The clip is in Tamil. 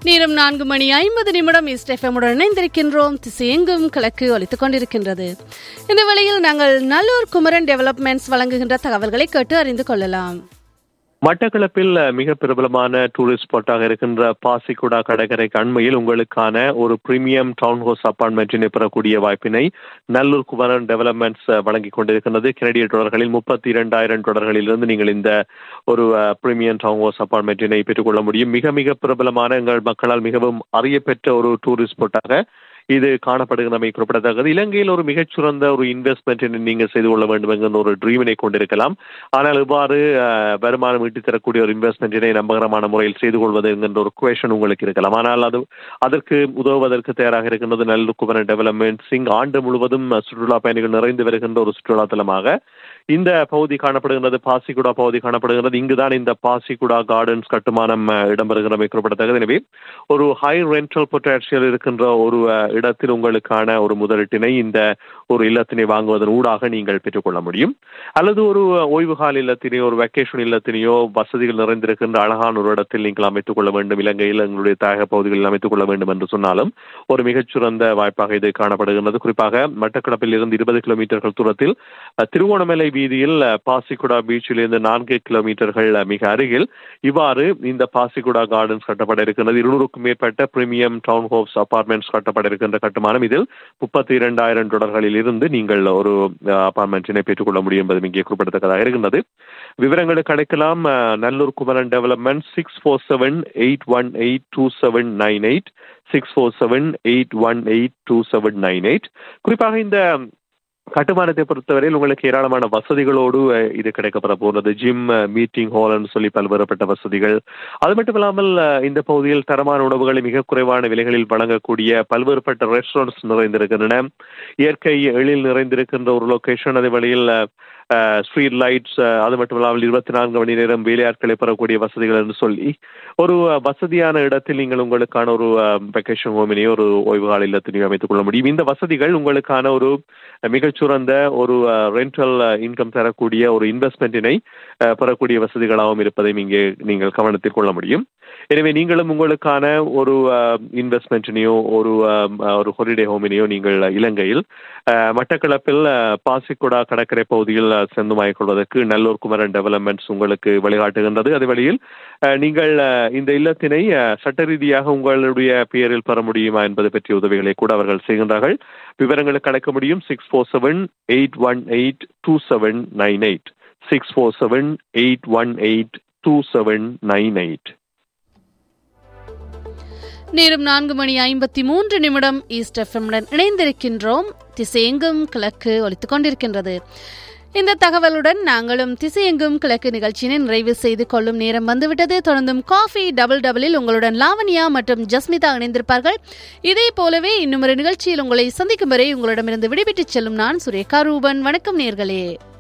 நேரம் நான்கு மணி ஐம்பது நிமிடம் ஈஸ்ட் எஃப்எம்முடன் இணைந்திருக்கின்றோம் திசையெங்கும் கிழக்கு ஒலித்துக் கொண்டிருக்கின்றது இந்த வேளையில் நாங்கள் நல்லூர் குமரன் டெவலப்மெண்ட்ஸ் வழங்குகின்ற தகவல்களை கேட்டு அறிந்து கொள்ளலாம் மட்டக்களப்பில் மிக பிரபலமான டூரிஸ்ட் ஸ்பாட்டாக இருக்கின்ற பாசிக்குடா கடற்கரைக்கு அண்மையில் உங்களுக்கான ஒரு பிரீமியம் டவுன் ஹவுஸ் அப்பார்ட்மெண்ட்டினை பெறக்கூடிய வாய்ப்பினை நல்லூர் குமரன் டெவலப்மெண்ட்ஸ் வழங்கி கொண்டிருக்கின்றது கனடிய தொடர்களில் முப்பத்தி இரண்டாயிரம் தொடர்களிலிருந்து நீங்கள் இந்த ஒரு பிரீமியம் டவுன் ஹவுஸ் அப்பார்ட்மெண்ட்டினை பெற்றுக்கொள்ள முடியும் மிக மிக பிரபலமான எங்கள் மக்களால் மிகவும் அறியப்பெற்ற ஒரு டூரிஸ்ட் ஸ்பாட்டாக இது காணப்படுகிறமை குறிப்பிடத்தக்கது இலங்கையில் ஒரு மிகச்சிறந்த ஒரு இன்வெஸ்ட்மெண்ட் நீங்கள் செய்து கொள்ள வேண்டும் என்கிற ஒரு ட்ரீமினை கொண்டிருக்கலாம் ஆனால் இவ்வாறு வருமானம் ஈட்டி தரக்கூடிய ஒரு இன்வெஸ்ட்மெண்ட்டினை நம்பகரமான முறையில் செய்து கொள்வது என்கின்ற ஒரு குவேஷன் உங்களுக்கு இருக்கலாம் ஆனால் அது அதற்கு உதவுவதற்கு தயாராக இருக்கின்றது நல்ல குமரன் டெவலப்மெண்ட் சிங் ஆண்டு முழுவதும் சுற்றுலா பயணிகள் நிறைந்து வருகின்ற ஒரு சுற்றுலா தலமாக இந்த பகுதி காணப்படுகின்றது பாசிக்குடா பகுதி காணப்படுகின்றது இங்குதான் இந்த பாசிக்குடா கார்டன்ஸ் கட்டுமானம் இடம்பெறுகிறமை குறிப்பிடத்தக்கது எனவே ஒரு ஹை ரெண்டல் பொட்டான்சியல் இருக்கின்ற ஒரு இடத்தில் உங்களுக்கான ஒரு முதலீட்டினை இந்த ஒரு இல்லத்தினை வாங்குவதன் ஊடாக நீங்கள் பெற்றுக்கொள்ள முடியும் அல்லது ஒரு ஓய்வு கால இல்லத்தினையோ ஒரு வெக்கேஷன் இல்லத்தினையோ வசதிகள் நிறைந்திருக்கின்ற அழகான ஒரு இடத்தில் நீங்கள் அமைத்துக் கொள்ள வேண்டும் இலங்கையில் எங்களுடைய தாயக பகுதிகளில் அமைத்துக் கொள்ள வேண்டும் என்று சொன்னாலும் ஒரு மிகச்சிறந்த வாய்ப்பாக இது காணப்படுகின்றது குறிப்பாக மட்டக்களப்பில் இருந்து இருபது கிலோமீட்டர்கள் தூரத்தில் திருவோணமலை வீதியில் பாசிக்குடா பீச்சில் இருந்து நான்கு கிலோமீட்டர்கள் மிக அருகில் இவ்வாறு இந்த பாசிக்குடா கார்டன்ஸ் கட்டப்பட இருக்கின்றது இருநூறுக்கும் மேற்பட்ட பிரீமியம் டவுன் ஹவுஸ் அபார்ட்மெண்ட்ஸ் கட்டப்பட இருக்கின்ற கட்டுமானம் இதில் முப்பத்தி இரண்டாயிரம் தொடர்களில் இருந்து நீங்கள் ஒரு அபார்ட்மெண்ட்டினை பெற்றுக்கொள்ள முடியும் என்பது இங்கே குறிப்பிடத்தக்கதாக இருக்கின்றது விவரங்களுக்கு கிடைக்கலாம் Nallur Kumaran development six four seven eight one eight two seven nine eight six four seven eight one eight two seven nine eight குறிப்பாக இந்த கட்டுமானத்தை பொறுத்தவரையில் உங்களுக்கு ஏராளமான வசதிகளோடு இது கிடைக்கப்பட போகிறது ஜிம் மீட்டிங் ஹால்னு சொல்லி பல்வேறுபட்ட வசதிகள் அது மட்டும் இல்லாமல் இந்த பகுதியில் தரமான உணவுகளை மிக குறைவான விலைகளில் வழங்கக்கூடிய பல்வேறுபட்ட ரெஸ்டாரண்ட்ஸ் நிறைந்திருக்கின்றன இயற்கை எழில் நிறைந்திருக்கின்ற ஒரு லொக்கேஷன் அதே வழியில் ஸ்ட்ரீட் லைட்ஸ் அது மட்டும் இல்லாமல் இருபத்தி நான்கு மணி நேரம் வேலையாட்களை பெறக்கூடிய வசதிகள் என்று சொல்லி ஒரு வசதியான இடத்தில் நீங்கள் உங்களுக்கான ஒரு வெக்கேஷன் ஹோமினையோ ஒரு ஓய்வு கால இல்லத்தினையோ அமைத்துக் கொள்ள முடியும் இந்த வசதிகள் உங்களுக்கான ஒரு மிகச்சிறந்த ஒரு ரெண்டல் இன்கம் தரக்கூடிய ஒரு இன்வெஸ்ட்மெண்ட்டினை பெறக்கூடிய வசதிகளாகவும் இருப்பதையும் இங்கே நீங்கள் கவனத்தில் கொள்ள முடியும் எனவே நீங்களும் உங்களுக்கான ஒரு இன்வெஸ்ட்மெண்ட்டினையோ ஒரு ஒரு ஹாலிடே ஹோமினையோ நீங்கள் இலங்கையில் மட்டக்களப்பில் பாசிக்குடா கடற்கரை பகுதியில் சொந்தமாகிக் கொள்வதற்கு நல்லூர் குமரன் டெவலப்மெண்ட்ஸ் உங்களுக்கு வழிகாட்டுகின்றது அதே வழியில் நீங்கள் இந்த இல்லத்தினை சட்ட ரீதியாக உங்களுடைய பெயரில் பெற முடியுமா என்பது பற்றிய உதவிகளை கூட அவர்கள் செய்கின்றார்கள் விவரங்களுக்கு அழைக்க முடியும் six four seven eight one eight two seven nine eight six four seven eight one eight two seven nine eight நேரம் நான்கு மணி ஐம்பத்தி மூன்று நிமிடம் ஈஸ்ட் எஃப்எம்முடன் இணைந்திருக்கின்றோம் திசையெங்கும் கிழக்கு ஒலித்துக் கொண்டிருக்கின்றது இந்த தகவலுடன் நாங்களும் திசையெங்கும் கிழக்கு நிகழ்ச்சியினை நிறைவு செய்து கொள்ளும் நேரம் வந்துவிட்டது தொடர்ந்தும் காஃபி டபுள் டபுளில் உங்களுடன் லாவண்யா மற்றும் ஜஸ்மிதா இணைந்திருப்பார்கள் இதே போலவே இன்னும் ஒரு நிகழ்ச்சியில் உங்களை சந்திக்கும் வரை உங்களிடமிருந்து விடைபெற்றுச் செல்லும் நான் சுரேகா ரூபன் வணக்கம் நேர்களே